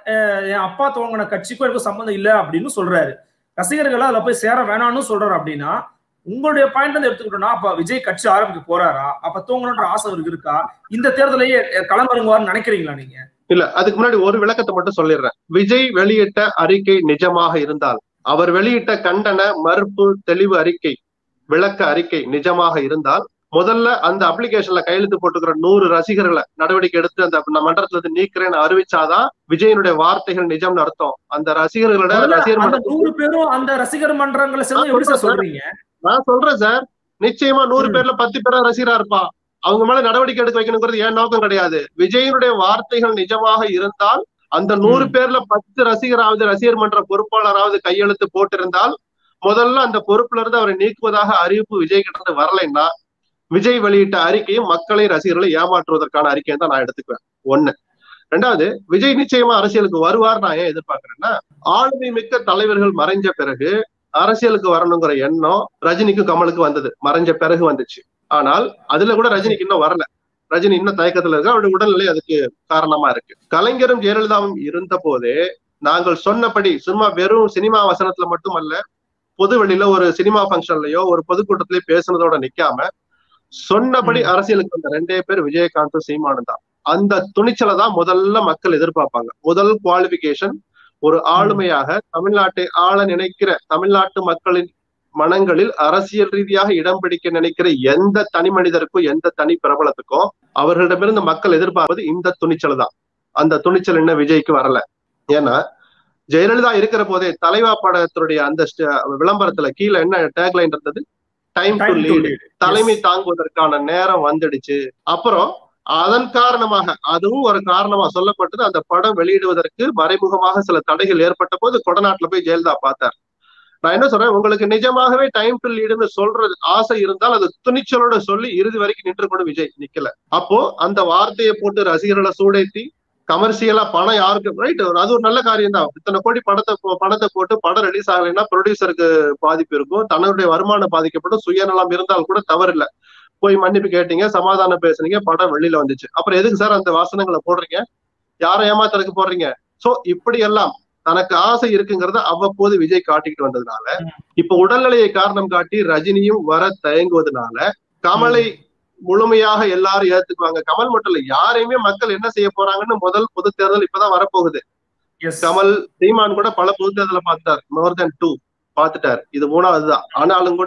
என் அப்பா துவங்கின கட்சிக்கும் எனக்கு சம்மந்தம் இல்லை அப்படின்னு சொல்றாரு ரசிகர்கள் அதுல போய் சேர வேணாம்னு சொல்றாரு அப்படின்னா உங்களுடைய பாயிண்ட் வந்து எடுத்துக்கிட்டோம்னா அப்ப விஜய் கட்சி ஆரம்பிக்க போறாரா அப்ப தூங்கணுன்ற ஆசை அவருக்கு இருக்கா இந்த தேர்தலையே களமிறங்குவார்னு நினைக்கிறீங்களா நீங்க இல்ல அதுக்கு முன்னாடி ஒரு விளக்கத்தை மட்டும் சொல்லிடுறேன் விஜய் வெளியிட்ட அறிக்கை நிஜமாக இருந்தால் அவர் வெளியிட்ட கண்டன மறுப்பு தெளிவு அறிக்கை விளக்க அறிக்கை நிஜமாக இருந்தால் முதல்ல அந்த அப்ளிகேஷன்ல கையெழுத்து போட்டுக்கிற நூறு ரசிகர்களை நடவடிக்கை எடுத்து அந்த மன்றத்துல இருந்து நீக்கிறேன்னு அறிவிச்சாதான் விஜயனுடைய வார்த்தைகள் நிஜம்னு அர்த்தம் அந்த ரசிகர்களோட ரசிகர் நூறு பேரும் அந்த ரசிகர் மன்றங்களை சேர்ந்து எப்படி சார் சொல்றீங்க நான் சொல்றேன் சார் நிச்சயமா நூறு பேர்ல பத்து பேரா ரசிகரா இருப்பா அவங்க மேல நடவடிக்கை எடுக்க வைக்கணுங்கிறது ஏன் நோக்கம் கிடையாது விஜயனுடைய வார்த்தைகள் நிஜமாக இருந்தால் அந்த நூறு பேர்ல பத்து ரசிகராவது ரசிகர் மன்ற பொறுப்பாளராவது கையெழுத்து போட்டிருந்தால் முதல்ல அந்த பொறுப்புல இருந்து அவரை நீக்குவதாக அறிவிப்பு விஜய் கிட்ட இருந்து வரலைன்னா விஜய் வெளியிட்ட அறிக்கையும் மக்களை ரசிகர்களை ஏமாற்றுவதற்கான அறிக்கையை தான் நான் எடுத்துக்குவேன் ஒண்ணு ரெண்டாவது விஜய் நிச்சயமா அரசியலுக்கு வருவார் நான் ஏன் எதிர்பார்க்கிறேன்னா ஆளுமை மிக்க தலைவர்கள் மறைஞ்ச பிறகு அரசியலுக்கு வரணுங்கிற எண்ணம் ரஜினிக்கும் கமலுக்கு வந்தது மறைஞ்ச பிறகு வந்துச்சு ஆனால் அதுல கூட ரஜினிக்கு இன்னும் வரல ரஜினி இன்னும் தயக்கத்துல இருக்கு அவருடைய உடல்நிலை அதுக்கு காரணமா இருக்கு கலைஞரும் ஜெயலலிதாவும் இருந்த போதே நாங்கள் சொன்னபடி சும்மா வெறும் சினிமா வசனத்துல மட்டும் அல்ல பொது வெளியில ஒரு சினிமா பங்கன்லயோ ஒரு பொதுக்கூட்டத்திலயோ பேசுனதோட நிக்காம சொன்னபடி அரசியலுக்கு வந்த ரெண்டே பேர் விஜயகாந்தும் சீமானும் தான் அந்த துணிச்சலை தான் முதல்ல மக்கள் எதிர்பார்ப்பாங்க முதல் குவாலிபிகேஷன் ஒரு ஆளுமையாக தமிழ்நாட்டை ஆள நினைக்கிற தமிழ்நாட்டு மக்களின் மனங்களில் அரசியல் ரீதியாக இடம் பிடிக்க நினைக்கிற எந்த தனி மனிதருக்கும் எந்த தனி பிரபலத்துக்கும் அவர்களிடமிருந்து மக்கள் எதிர்பார்ப்பது இந்த துணிச்சல் தான் அந்த துணிச்சல் என்ன விஜய்க்கு வரல ஏன்னா ஜெயலலிதா இருக்கிற போதே தலைவா படத்தினுடைய அந்த விளம்பரத்துல கீழே என்ன டேக்லைன் இருந்தது டைம் டு லீடு தலைமை தாங்குவதற்கான நேரம் வந்துடுச்சு அப்புறம் அதன் காரணமாக அதுவும் ஒரு காரணமா சொல்லப்பட்டது அந்த படம் வெளியிடுவதற்கு மறைமுகமாக சில தடைகள் ஏற்பட்ட போது கொடநாட்டுல போய் ஜெயலலிதா பார்த்தார் நான் என்ன சொல்றேன் உங்களுக்கு நிஜமாகவே டைம் டு லீடுன்னு சொல்றது ஆசை இருந்தால் அது துணிச்சலோட சொல்லி இறுதி வரைக்கும் நின்று கொண்டு விஜய் நிக்கல அப்போ அந்த வார்த்தையை போட்டு ரசிகர்களை சூடேத்தி கமர்ஷியலா பணம் யாருக்கு ரைட் அது ஒரு நல்ல காரியம் தான் இத்தனை கோடி படத்தை பணத்தை போட்டு படம் ரிலீஸ் ஆகலைன்னா ப்ரொடியூசருக்கு பாதிப்பு இருக்கும் தன்னுடைய வருமானம் பாதிக்கப்படும் சுயநலம் இருந்தால் கூட தவறில்லை போய் மன்னிப்பு கேட்டீங்க சமாதானம் பேசுனீங்க படம் வெளியில வந்துச்சு அப்புறம் எதுக்கு சார் அந்த வாசனங்களை போடுறீங்க யாரை ஏமாத்துறதுக்கு போடுறீங்க சோ இப்படி எல்லாம் தனக்கு ஆசை இருக்குங்கிறத அவ்வப்போது விஜய் காட்டிக்கிட்டு வந்ததுனால இப்ப உடல்நிலையை காரணம் காட்டி ரஜினியும் வர தயங்குவதனால கமலை முழுமையாக எல்லாரும் ஏத்துக்குவாங்க கமல் மட்டும் இல்ல யாரையுமே மக்கள் என்ன செய்ய போறாங்கன்னு முதல் பொது தேர்தல் இப்பதான் வரப்போகுது கமல் சீமான் கூட பல பொது தேர்தலை பார்த்துட்டார் மோர் தென் டூ பார்த்துட்டார் இது மூணாவது தான் ஆனாலும் கூட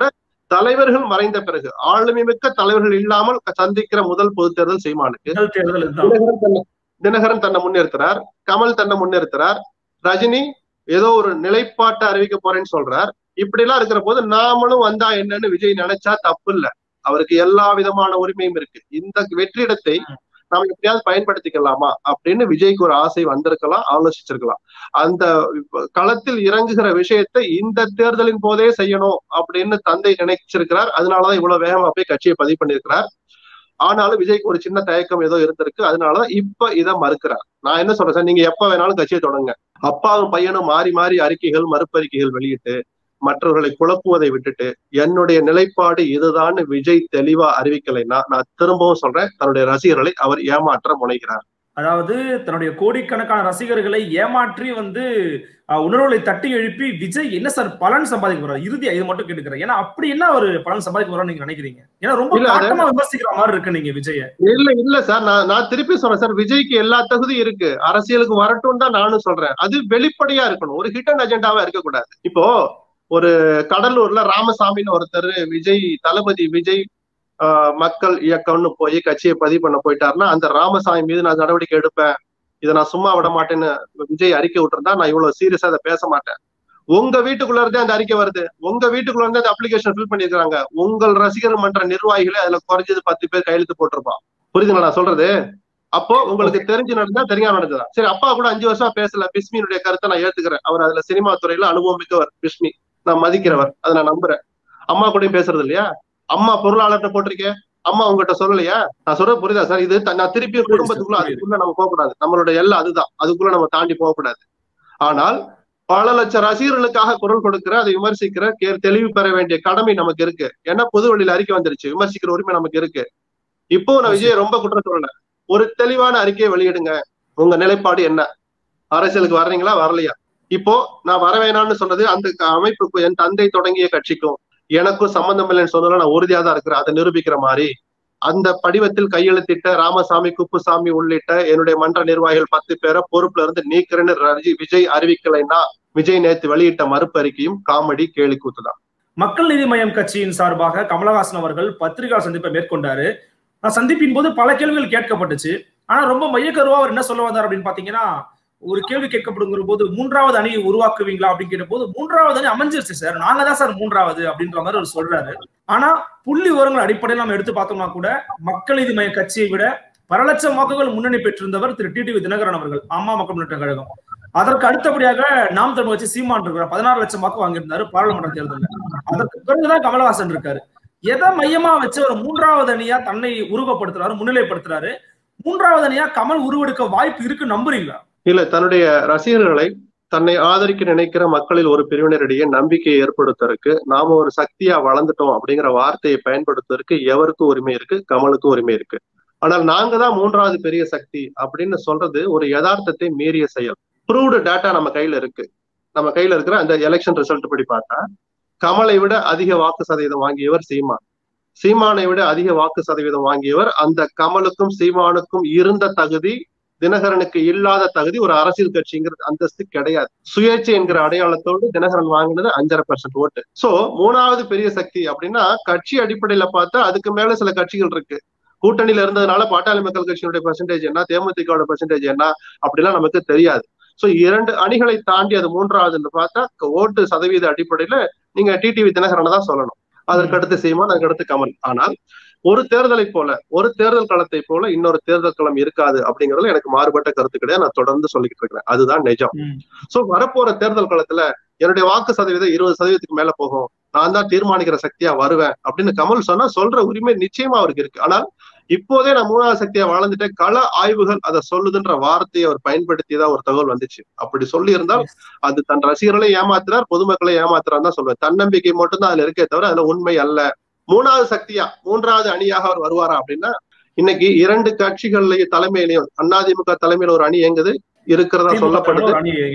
தலைவர்கள் மறைந்த பிறகு ஆளுமை மிக்க தலைவர்கள் இல்லாமல் சந்திக்கிற முதல் பொது தேர்தல் சீமானுக்கு முதல் தேர்தல் இதுதான் தினகரன் தன்னை தினகரன் தன்னை முன்னிறுத்துறார் கமல் தன்னை முன்னிறுத்துறார் ரஜினி ஏதோ ஒரு நிலைப்பாட்டை அறிவிக்க போறேன்னு சொல்றார் இப்படி எல்லாம் இருக்கிற போது நாமளும் வந்தா என்னன்னு விஜய் நினைச்சா தப்பு இல்ல அவருக்கு எல்லா விதமான உரிமையும் இருக்கு இந்த வெற்றிடத்தை நாம எப்படியாவது பயன்படுத்திக்கலாமா அப்படின்னு விஜய்க்கு ஒரு ஆசை வந்திருக்கலாம் ஆலோசிச்சிருக்கலாம் அந்த களத்தில் இறங்குகிற விஷயத்தை இந்த தேர்தலின் போதே செய்யணும் அப்படின்னு தந்தை நினைச்சிருக்கிறார் அதனாலதான் இவ்வளவு வேகமா போய் கட்சியை பதிவு பண்ணியிருக்கிறார் ஆனாலும் விஜய்க்கு ஒரு சின்ன தயக்கம் ஏதோ இருந்திருக்கு அதனாலதான் இப்ப இதை மறுக்கிறார் நான் என்ன சொல்றேன் சார் நீங்க எப்ப வேணாலும் கட்சியை தொடங்க அப்பாவும் பையனும் மாறி மாறி அறிக்கைகள் மறுப்பறிக்கைகள் வெளியிட்டு மற்றவர்களை குழப்புவதை விட்டுட்டு என்னுடைய நிலைப்பாடு இதுதான் விஜய் தெளிவா அறிவிக்கலைன்னா நான் திரும்பவும் சொல்றேன் தன்னுடைய ரசிகர்களை அவர் ஏமாற்ற முனைகிறார் அதாவது தன்னுடைய கோடிக்கணக்கான ரசிகர்களை ஏமாற்றி வந்து அஹ், உணர்வுகளை தட்டி எழுப்பி விஜய் என்ன சார் பலன் சம்பாதிக்க போறாரு இறுதியா இது மட்டும் கேட்டுக்கிறேன் ஏன்னா அப்படி என்ன ஒரு பலன் சம்பாதிக்க போறான்னு நீங்க நினைக்கிறீங்க ஏன்னா ரொம்ப இல்ல, அது- காட்டமா விமர்சிக்கிற மாதிரி இருக்கு நீங்க விஜய இல்ல இல்ல சார் நான் நான் திருப்பி சொல்றேன் சார் விஜய்க்கு எல்லா தகுதியும் இருக்கு அரசியலுக்கு வரட்டும் தான் நானும் சொல்றேன் அது வெளிப்படையா இருக்கணும் ஒரு ஹிடன் அஜெண்டாவா இருக்கக்கூடாது இப்போ ஒரு கடலூர்ல ராமசாமின்னு ஒருத்தர் விஜய் தளபதி விஜய் ஆஹ், மக்கள் இயக்கம்னு போய் கட்சியை பதிவு பண்ண போயிட்டாருன்னா அந்த ராமசாமி மீது நான் நடவடிக்கை எடுப்பேன் இதை நான் சும்மா விட மாட்டேன்னு விஜய் அறிக்கை விட்டுருந்தா நான் இவ்வளவு சீரியஸா அதை பேச மாட்டேன் உங்க வீட்டுக்குள்ள இருந்தே அந்த அறிக்கை வருது உங்க வீட்டுக்குள்ள இருந்தே அந்த அப்ளிகேஷன் ஃபில் பண்ணிருக்காங்க உங்கள் ரசிகர் மன்ற நிர்வாகிகளே அதுல குறைஞ்சது பத்து பேர் கையெழுத்து போட்டிருப்பான் புரியுதுங்களா நான் சொல்றது அப்போ உங்களுக்கு தெரிஞ்சு நடந்தா தெரியாம நடந்ததா சரி அப்பா கூட அஞ்சு வருஷம் பேசல பிஸ்மியினுடைய கருத்தை நான் ஏத்துக்கிறேன் அவர் அதுல சினிமா துறையில அனுபவம் மிக்கவர் பிஸ்மி நான் மதிக்கிறவர் அதை நான் நம்புறேன் அம்மா கூடயும் பேசுறது இல்லையா அம்மா பொருளாளர்கிட்ட போட்டிருக்கேன் அம்மா உங்ககிட்ட சொல்லலையா நான் சொல்றது புரியுதா சார் இது த- நான் திருப்பி புரியுது குடும்பத்துக்குள்ள சார், அதுக்குள்ள நம்ம போகக்கூடாது நம்மளோட எல்லாம் அதுதான் அதுக்குள்ள நம்ம தாண்டி போகக்கூடாது ஆனால் பல லட்சம் ரசிகர்களுக்காக குரல் கொடுக்கிற அதை விமர்சிக்கிற கே- தெளிவு பெற வேண்டிய கடமை நமக்கு இருக்கு ஏன்னா பொது வழியில அறிக்கை வந்துருச்சு விமர்சிக்கிற உரிமை நமக்கு இருக்கு இப்போ நான் விஜய் ரொம்ப குற்றம் சொல்லல ஒரு தெளிவான அறிக்கையை வெளியிடுங்க உங்க நிலைப்பாடு என்ன அரசியலுக்கு வர்றீங்களா வரலையா இப்போ நான் வர வேணாம்னு சொன்னது அந்த க- அமைப்புக்கு என் தந்தை தொடங்கிய கட்சிக்கும் எனக்கும் சம்பந்தம் இல்லைன்னு சொன்னதுல நான் உறுதியா தான் இருக்கிறேன் அதை நிரூபிக்கிற மாதிரி அந்த படிவத்தில் கையெழுத்திட்ட ராமசாமி குப்புசாமி உள்ளிட்ட என்னுடைய மன்ற நிர்வாகிகள் பத்து பேரை பொறுப்புல இருந்து நீக்கிறேன்னு ரஜி விஜய் அறிவிக்கலைன்னா விஜய் நேத்து வெளியிட்ட மறுப்பு அறிக்கையும் காமெடி கேலி கூத்துதான் மக்கள் நீதி மய்யம் கட்சியின் சார்பாக கமலஹாசன் அவர்கள் பத்திரிகா சந்திப்பை மேற்கொண்டாரு நான் சந்திப்பின் போது பல கேள்விகள் கேட்கப்பட்டுச்சு ஆனா ரொம்ப மையக்கருவா அவர் என்ன சொல்ல வந்தார் அப்படின்னு பாத்தீங்கன்னா ஒரு கேள்வி கேட்கப்படுங்கிற போது மூன்றாவது அணியை உருவாக்குவீங்களா அப்படின்னு கேட்ட போது மூன்றாவது அணி அமைஞ்சிருச்சு சார் நாங்க தான் சார் மூன்றாவது அப்படின்ற மாதிரி அவர் சொல்றாரு ஆனா புள்ளி விவரங்கள் அடிப்படையில் நம்ம எடுத்து பார்த்தோம்னா கூட மக்கள் நீதி மைய கட்சியை விட பல லட்சம் வாக்குகள் முன்னணி பெற்றிருந்தவர் திரு டிடிவி தினகரன் அவர்கள் அம்மா மக்கள் முன்னேற்ற கழகம் அதற்கு அடுத்தபடியாக நாம் தமிழ் கட்சி சீமான் இருக்கிறார் பதினாறு லட்சம் வாக்கு வாங்கியிருந்தாரு பாராளுமன்ற தேர்தலில் அதற்கு பிறகுதான் கமலஹாசன் இருக்காரு எதை மையமா வச்சு ஒரு மூன்றாவது அணியா தன்னை உருவப்படுத்துறாரு முன்னிலைப்படுத்துறாரு மூன்றாவது அணியா கமல் உருவெடுக்க வாய்ப்பு இருக்கு நம்புறீங்களா இல்ல தன்னுடைய ரசிகர்களை தன்னை ஆதரிக்க நினைக்கிற மக்களில் ஒரு பிரிவினரிடையே நம்பிக்கையை ஏற்படுத்துறதுக்கு நாம ஒரு சக்தியா வளர்ந்துட்டோம் அப்படிங்கிற வார்த்தையை பயன்படுத்துவதற்கு எவருக்கும் உரிமை இருக்கு கமலுக்கும் உரிமை இருக்கு ஆனால் நாங்க தான் மூன்றாவது பெரிய சக்தி அப்படின்னு சொல்றது ஒரு யதார்த்தத்தை மீறிய செயல் ப்ரூவ்டு டேட்டா நம்ம கையில இருக்கு நம்ம கையில இருக்கிற அந்த எலெக்ஷன் ரிசல்ட் படி பார்த்தா கமலை விட அதிக வாக்கு சதவீதம் வாங்கியவர் சீமான் சீமானை விட அதிக வாக்கு சதவீதம் வாங்கியவர் அந்த கமலுக்கும் சீமானுக்கும் இருந்த தகுதி தினகரனுக்கு இல்லாத தகுதி ஒரு அரசியல் கட்சிங்கிறது அந்தஸ்து கிடையாது சுயேட்சை என்கிற அடையாளத்தோடு தினகரன் வாங்கினது அஞ்சரை பர்சன்ட் ஓட்டு சோ மூணாவது பெரிய சக்தி அப்படின்னா கட்சி அடிப்படையில பார்த்தா அதுக்கு மேல சில கட்சிகள் இருக்கு கூட்டணியில இருந்ததுனால பாட்டாளி மக்கள் கட்சியினுடைய பெர்சன்டேஜ் என்ன தேமுதிகவோட பெர்சன்டேஜ் என்ன அப்படிலாம் நமக்கு தெரியாது சோ இரண்டு அணிகளை தாண்டி அது மூன்றாவதுன்னு பார்த்தா ஓட்டு சதவீத அடிப்படையில நீங்க டிடிவி தினகரனை தான் சொல்லணும் அதற்கு அடுத்து சீமான் அதற்கு அடுத்து கமல் ஆனால் ஒரு தேர்தலை போல ஒரு தேர்தல் களத்தை போல இன்னொரு தேர்தல் களம் இருக்காது அப்படிங்கறதுல எனக்கு மாறுபட்ட கருத்து கிடையாது நான் தொடர்ந்து சொல்லிக்கிட்டு இருக்கிறேன் அதுதான் நிஜம் சோ வரப்போற தேர்தல் களத்துல என்னுடைய வாக்கு சதவீதம் இருபது சதவீதத்துக்கு மேல போகும் நான் தான் தீர்மானிக்கிற சக்தியா வருவேன் அப்படின்னு கமல் சொன்னா சொல்ற உரிமை நிச்சயமா அவருக்கு இருக்கு ஆனால் இப்போதே நான் மூணாவது சக்தியா வளர்ந்துட்டேன் கள ஆய்வுகள் அதை சொல்லுதுன்ற வார்த்தையை அவர் பயன்படுத்தியதா ஒரு தகவல் வந்துச்சு அப்படி சொல்லி இருந்தால் அது தன் ரசிகர்களை ஏமாத்துறார் பொதுமக்களை ஏமாத்துறார் தான் சொல்லுவேன் தன்னம்பிக்கை மட்டும்தான் அதுல இருக்கே தவிர அதுல உண்மை அல்ல மூணாவது சக்தியா மூன்றாவது அணியாக அவர் வருவாரா அப்படின்னா இன்னைக்கு இரண்டு கட்சிகள்லயும் தலைமையிலையும் அதிமுக தலைமையில ஒரு அணி எங்குது இருக்கிறதா சொல்லப்படுது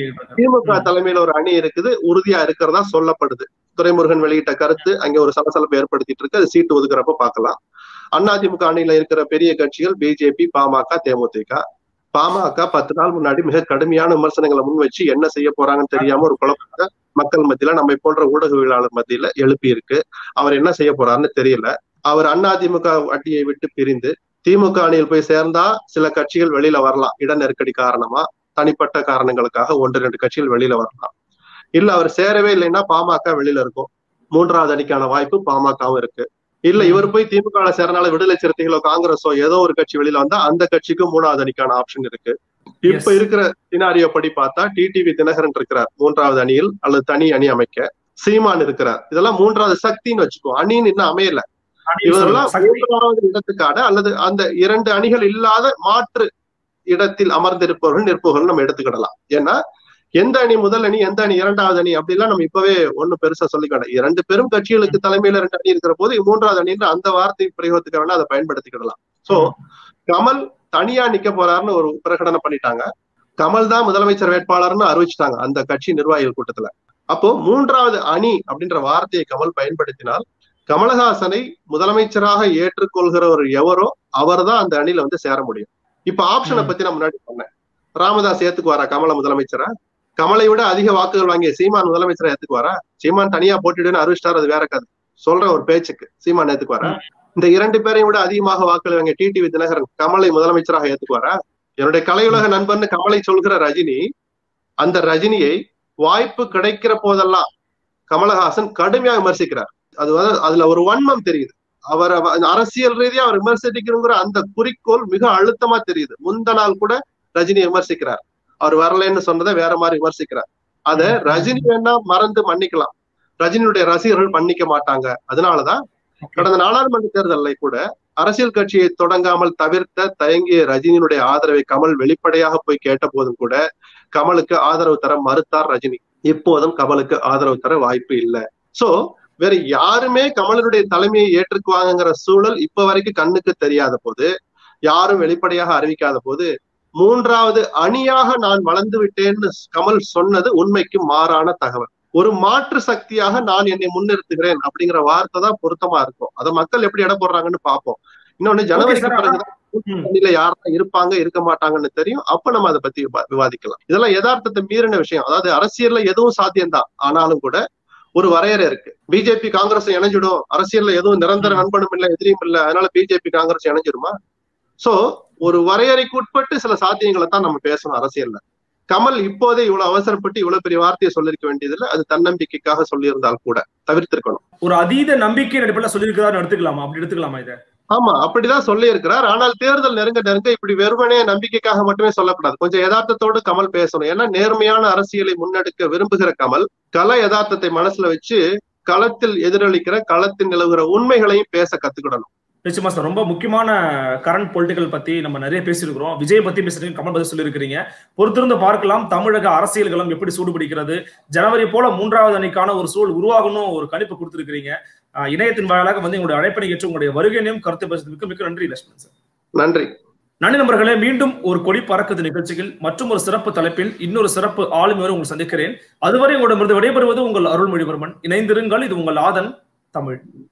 திமுக தலைமையில ஒரு அணி இருக்குது உறுதியா இருக்கிறதா சொல்லப்படுது துரைமுருகன் வெளியிட்ட கருத்து அங்க ஒரு சலசலப்பை ஏற்படுத்திட்டு இருக்கு அது சீட்டு ஒதுக்குறப்ப பார்க்கலாம் அதிமுக அணியில இருக்கிற பெரிய கட்சிகள் பிஜேபி பாமக தேமுதிக பாமக பத்து நாள் முன்னாடி மிக கடுமையான விமர்சனங்களை முன் வச்சு என்ன செய்ய போறாங்கன்னு தெரியாம ஒரு குழப்பத்தை மக்கள் மத்தியில நம்ம போன்ற ஊடகவியலாளர் மத்தியில எழுப்பி இருக்கு அவர் என்ன செய்ய போறாருன்னு தெரியல அவர் அதிமுக அட்டியை விட்டு பிரிந்து திமுக அணியில் போய் சேர்ந்தா சில கட்சிகள் வெளியில வரலாம் இட நெருக்கடி காரணமா தனிப்பட்ட காரணங்களுக்காக ஒன்று ரெண்டு கட்சிகள் வெளியில வரலாம் இல்ல அவர் சேரவே இல்லைன்னா பாமக வெளியில இருக்கும் மூன்றாவது அணிக்கான வாய்ப்பு பாமகவும் இருக்கு இல்ல இவர் போய் திமுக சேரனால விடுதலை சிறுத்தைகளோ காங்கிரஸோ ஏதோ ஒரு கட்சி வெளியில வந்தா அந்த கட்சிக்கும் மூணாவது அணிக்கான ஆப்ஷன் இருக்கு இப்ப இருக்கிற சினாரியோ படி பார்த்தா டிடிவி தினகரன் இருக்கிறார் மூன்றாவது அணியில் அல்லது தனி அணி அமைக்க சீமான் இருக்கிறார் இதெல்லாம் மூன்றாவது சக்தின்னு வச்சுக்கோ அணின்னு இன்னும் அமையல இவரெல்லாம் மூன்றாவது இடத்துக்கான அல்லது அந்த இரண்டு அணிகள் இல்லாத மாற்று இடத்தில் அமர்ந்திருப்பவர்கள் நிற்பவர்கள் நம்ம எடுத்துக்கிடலாம் ஏன்னா எந்த அணி முதல் அணி எந்த அணி இரண்டாவது அணி அப்படிலாம் நம்ம இப்பவே ஒண்ணு பெருசா சொல்லிக்கணும் இரண்டு பெரும் கட்சிகளுக்கு தலைமையில ரெண்டு அணி இருக்கிற போது மூன்றாவது அணின்ற அந்த வார்த்தை பிரயோகத்துக்கு வேணா அதை பயன்படுத்திக்கிடலாம் சோ கமல் தனியா நிக்க போறாருன்னு ஒரு பிரகடனம் பண்ணிட்டாங்க கமல் தான் முதலமைச்சர் வேட்பாளர்னு அறிவிச்சிட்டாங்க அந்த கட்சி நிர்வாகிகள் கூட்டத்துல அப்போ மூன்றாவது அணி அப்படின்ற வார்த்தையை கமல் பயன்படுத்தினால் கமலஹாசனை முதலமைச்சராக ஏற்றுக்கொள்கிறவர் எவரோ அவர் தான் அந்த அணியில வந்து சேர முடியும் இப்ப ஆப்ஷனை பத்தி நான் முன்னாடி சொன்னேன் ராமதாஸ் ஏத்துக்குவாரா கமல முதலமைச்சரா கமலை விட அதிக வாக்குகள் வாங்கிய சீமான் முதலமைச்சரா ஏத்துக்குவாரா சீமான் தனியா போட்டிடுன்னு அறிவிச்சிட்டார் அது வேற கதை சொல்ற ஒரு பேச்சுக்கு சீமான் ஏத்துக்குவாரா இந்த இரண்டு பேரையும் விட அதிகமாக வாக்குகள் வாங்கிய டிடிவி தினகரன் கமலை முதலமைச்சராக ஏத்துக்குவாரா என்னுடைய கலையுலக நண்பன் கமலை சொல்கிற ரஜினி அந்த ரஜினியை வாய்ப்பு கிடைக்கிற போதெல்லாம் கமலஹாசன் கடுமையாக விமர்சிக்கிறார் அது வந்து அதுல ஒரு வன்மம் தெரியுது அவர் அரசியல் ரீதியா அவர் விமர்சிக்கணுங்கிற அந்த குறிக்கோள் மிக அழுத்தமா தெரியுது முந்த நாள் கூட ரஜினி விமர்சிக்கிறார் அவர் வரலன்னு சொன்னதை வேற மாதிரி விமர்சிக்கிறார் அத ரஜினி வேணா மறந்து மன்னிக்கலாம் ரஜினியுடைய ரசிகர்கள் மன்னிக்க மாட்டாங்க அதனாலதான் கடந்த நாடாளுமன்ற தேர்தலில் கூட அரசியல் கட்சியை தொடங்காமல் தவிர்த்த தயங்கிய ரஜினியினுடைய ஆதரவை கமல் வெளிப்படையாக போய் கேட்ட போதும் கூட கமலுக்கு ஆதரவு தர மறுத்தார் ரஜினி இப்போதும் கமலுக்கு ஆதரவு தர வாய்ப்பு இல்லை சோ வேற யாருமே கமலனுடைய தலைமையை ஏற்றுக்குவாங்கங்கிற சூழல் இப்ப வரைக்கும் கண்ணுக்கு தெரியாத போது யாரும் வெளிப்படையாக அறிவிக்காத போது மூன்றாவது அணியாக நான் வளர்ந்து விட்டேன்னு கமல் சொன்னது உண்மைக்கு மாறான தகவல் ஒரு மாற்று சக்தியாக நான் என்னை முன்னிறுத்துகிறேன் அப்படிங்கிற வார்த்தை தான் பொருத்தமா இருக்கும் அதை மக்கள் எப்படி இட போடுறாங்கன்னு பார்ப்போம் இன்னொன்னு ஜனவரிக்கு பிறகுதான் யாரெல்லாம் இருப்பாங்க இருக்க மாட்டாங்கன்னு தெரியும் அப்ப நம்ம அதை பத்தி விவாதிக்கலாம் இதெல்லாம் யதார்த்தத்தை மீறின விஷயம் அதாவது அரசியல்ல எதுவும் சாத்தியம்தான் ஆனாலும் கூட ஒரு வரையறை இருக்கு பிஜேபி காங்கிரஸ் இணைஞ்சிடும் அரசியல்ல எதுவும் நிரந்தர நண்பனும் இல்ல எதிரியும் இல்ல அதனால பிஜேபி காங்கிரஸ் இணைஞ்சிருமா சோ ஒரு வரையறைக்கு உட்பட்டு சில சாத்தியங்களை தான் நம்ம பேசணும் அரசியல்ல கமல் இப்போதே இவ்வளவு அவசரப்பட்டு இவ்வளவு பெரிய வார்த்தையை சொல்லிருக்க வேண்டியதுல அது தன்னம்பிக்கைக்காக சொல்லியிருந்தால் கூட தவிர்த்திருக்கணும் ஒரு அதீத நம்பிக்கை அடிப்படையில் சொல்லியிருக்கிறாரு எடுத்துக்கலாமா அப்படி எடுத்துக்கலாமா இதை ஆமா அப்படிதான் சொல்லி இருக்கிறார் ஆனால் தேர்தல் நெருங்க நெருங்க இப்படி வெறுமனே நம்பிக்கைக்காக மட்டுமே சொல்லக்கூடாது கொஞ்சம் யதார்த்தத்தோடு கமல் பேசணும் ஏன்னா நேர்மையான அரசியலை முன்னெடுக்க விரும்புகிற கமல் கல யதார்த்தத்தை மனசுல வச்சு களத்தில் எதிரொலிக்கிற களத்தில் நிலவுகிற உண்மைகளையும் பேச கத்துக்கிடணும் நிச்சயமா சார் ரொம்ப முக்கியமான கரண்ட் பொலிட்டிக்கல் பத்தி நம்ம நிறைய பேசியிருக்கிறோம் விஜய் பத்தி பேசுறீங்க கமல் பத்தி சொல்லியிருக்கிறீங்க பொறுத்திருந்து பார்க்கலாம் தமிழக அரசியல்களும் எப்படி சூடுபிடிக்கிறது ஜனவரி போல மூன்றாவது அணிக்கான ஒரு சூழல் உருவாகணும் ஒரு கணிப்பு கொடுத்திருக்கிறீங்க இணையத்தின் வாயிலாக வந்து உங்களுடைய அழைப்பணி ஏற்று உங்களுடைய வருகையினையும் கருத்து பேசுறதுக்கு மிக்க நன்றி லட்சுமணன் சார் நன்றி நன்றி நண்பர்களே மீண்டும் ஒரு கொடி பறக்குது நிகழ்ச்சியில் மற்றும் ஒரு சிறப்பு தலைப்பில் இன்னொரு சிறப்பு ஆளுமையோடு உங்களை சந்திக்கிறேன் அதுவரை உங்களிடமிருந்து விடைபெறுவது உங்கள் அருள்மொழிவர்மன் இணைந்திருங்கள் இது உங்கள் ஆதன் தமிழ்